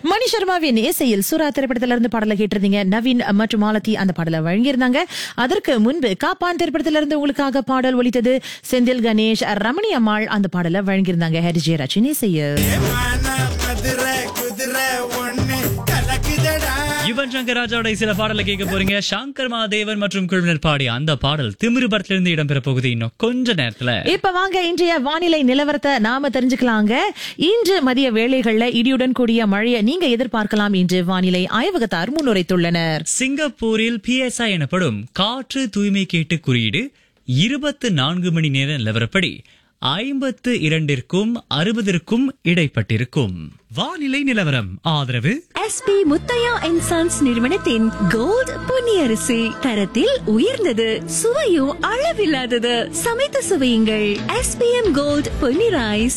மணி சர்மாவின் இசையில் சூரா திரைப்படத்துல இருந்து பாடலை கேட்டிருந்தீங்க நவீன் மற்றும் மாலதி அந்த பாடலை வழங்கியிருந்தாங்க அதற்கு முன்பு காப்பான் திரைப்படத்துல இருந்து உங்களுக்காக பாடல் ஒலித்தது செந்தில் கணேஷ் ரமணி அம்மாள் அந்த பாடலை வழங்கியிருந்தாங்க ஹரிஜே ரச்சின் இசையில் மான மதுரை குதிரை ஒண்ணு கலக்குதடா யுவன் சங்கர் ராஜாவோட சில பாடலை கேட்க போறீங்க சங்கர் மகாதேவன் மற்றும் குழுவினர் பாடிய அந்த பாடல் திமிரு படத்திலிருந்து இடம்பெற போகுது இன்னும் கொஞ்ச நேரத்துல இப்ப வாங்க இன்றைய வானிலை நிலவரத்தை நாம தெரிஞ்சுக்கலாங்க இன்று மதிய வேளைகள்ல இடியுடன் கூடிய மழையை நீங்க எதிர்பார்க்கலாம் என்று வானிலை ஆய்வகத்தார் முன்னுரைத்துள்ளனர் சிங்கப்பூரில் பிஎஸ்ஐ எனப்படும் காற்று தூய்மை கேட்டு குறியீடு இருபத்து நான்கு மணி நேர நிலவரப்படி ஐம்பத்து இரண்டிற்கும் அறுபதற்கும் இடைப்பட்டிருக்கும் வானிலை நிலவரம் ஆதரவு எஸ்பி முத்தையா அண்ட் சன்ஸ் நிறுவனத்தின் கோல்ட் பொன்னியரிசி தரத்தில் உயர்ந்தது சுவையும் அளவில்லாதது சமைத்து சுவையுங்கள் எஸ்பிஎம் கோல்ட் பொன்னி ரைஸ்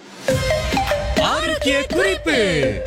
ஆரோக்கிய குறிப்பு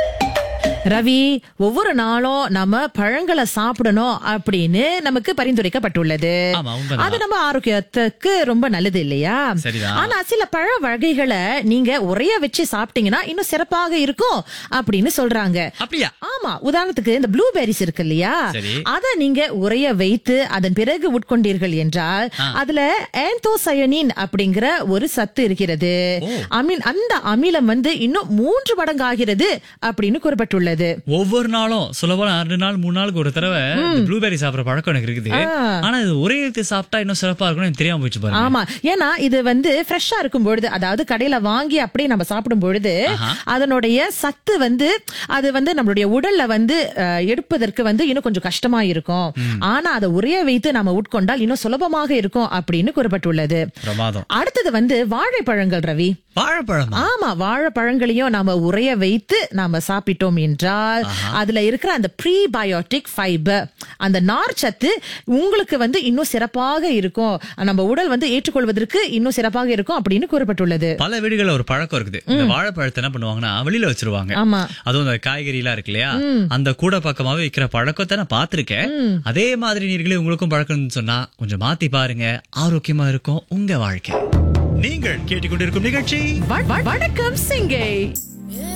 ரவி ஒவ்வொரு நாளும் நம்ம பழங்களை சாப்பிடணும் அப்படின்னு நமக்கு பரிந்துரைக்கப்பட்டுள்ளது ஆமா, உண்மைதான். அது நம்ம ஆரோக்கியத்துக்கு ரொம்ப நல்லது இல்லையா சரிதான். ஆனா சில பழ வகைகளை நீங்க உரைய வச்சு சாப்பிட்டீங்கன்னா இன்னும் சிறப்பாக இருக்கும் அப்படின்னு சொல்றாங்க அப்படியா ஆமா உதாரணத்துக்கு இந்த ப்ளூபெரிஸ் இருக்கு இல்லையா சரி. அத நீங்க உரைய வைத்து அதன் பிறகு உட்கொண்டீர்கள் என்றால் அதுல ஆந்தோசயனின் அப்படிங்கிற ஒரு சத்து இருக்கிறது அமீன் அந்த அமிலம் வந்து இன்னும் மூன்று மடங்கு ஆகிறது அப்படின்னு கூறப்பட்டுள்ளது ஒவ்வொரு நாளும் சொல்லப்போனா ரெண்டு நாள் மூணு நாளுக்கு ஒரு தடவை ப்ளூபெரி சாப்பிடுற பழக்கம் எனக்கு இருக்குது ஆனா இது ஒரே எடுத்து சாப்பிட்டா இன்னும் சிறப்பா இருக்கும்னு எனக்கு தெரியாம போயிடுச்சு பாருங்க ஆமா ஏன்னா இது வந்து ஃப்ரெஷ்ஷா இருக்கும் பொழுது அதாவது கடையில வாங்கி அப்படியே நம்ம சாப்பிடும் பொழுது அதனுடைய சத்து வந்து அது வந்து நம்மளுடைய உடல்ல வந்து அஹ், எடுப்பதற்கு வந்து இன்னும் கொஞ்சம் கஷ்டமா இருக்கும் ஆனா அதை உரைய வைத்து நம்ம உட்கொண்டால் இன்னும் சுலபமாக இருக்கும் அப்படின்னு கூறப்பட்டுள்ளது பிரமாதம் அடுத்தது வந்து வாழைப்பழங்கள் ரவி வாழைப்பழமா ஆமா வாழைப்பழங்களையும் நாம உரைய வைத்து நாம சாப்பிட்டோம் என்றால் அதுல இருக்கிற அந்த ப்ரீபயோட்டிக் ஃபைபர் அந்த நார் சத்து உங்களுக்கு வந்து இன்னும் சிறப்பாக இருக்கும் நம்ம உடல் வந்து ஏற்றுக்கொள்வதற்கு இன்னும் சிறப்பாக இருக்கும் அப்படின்னு கூறப்பட்டுள்ளது பல வீடுகள்ல ஒரு பழக்கம் இருக்குது இந்த வாழைப்பழத்தை என்ன பண்ணுவாங்கன்னா வெளியில வச்சிருவாங்க ஆமா. அதுவும் இந்த காய்கறி எல்லாம் இருக்கு இல்லையா அந்த கூட பக்கமாவே விக்கிற பழக்கத்தை நான் பாத்திருக்கேன் அதே மாதிரி நீர்களே உங்களுக்கும் பழக்கம் சொன்னா கொஞ்சம் மாத்தி பாருங்க ஆரோக்கியமா இருக்கும் உங்க வாழ்க்கை நீங்கள் கேட்டுக்கொண்டிருக்கும் நிகழ்ச்சி வ- வ- வணக்கம் சிங்கை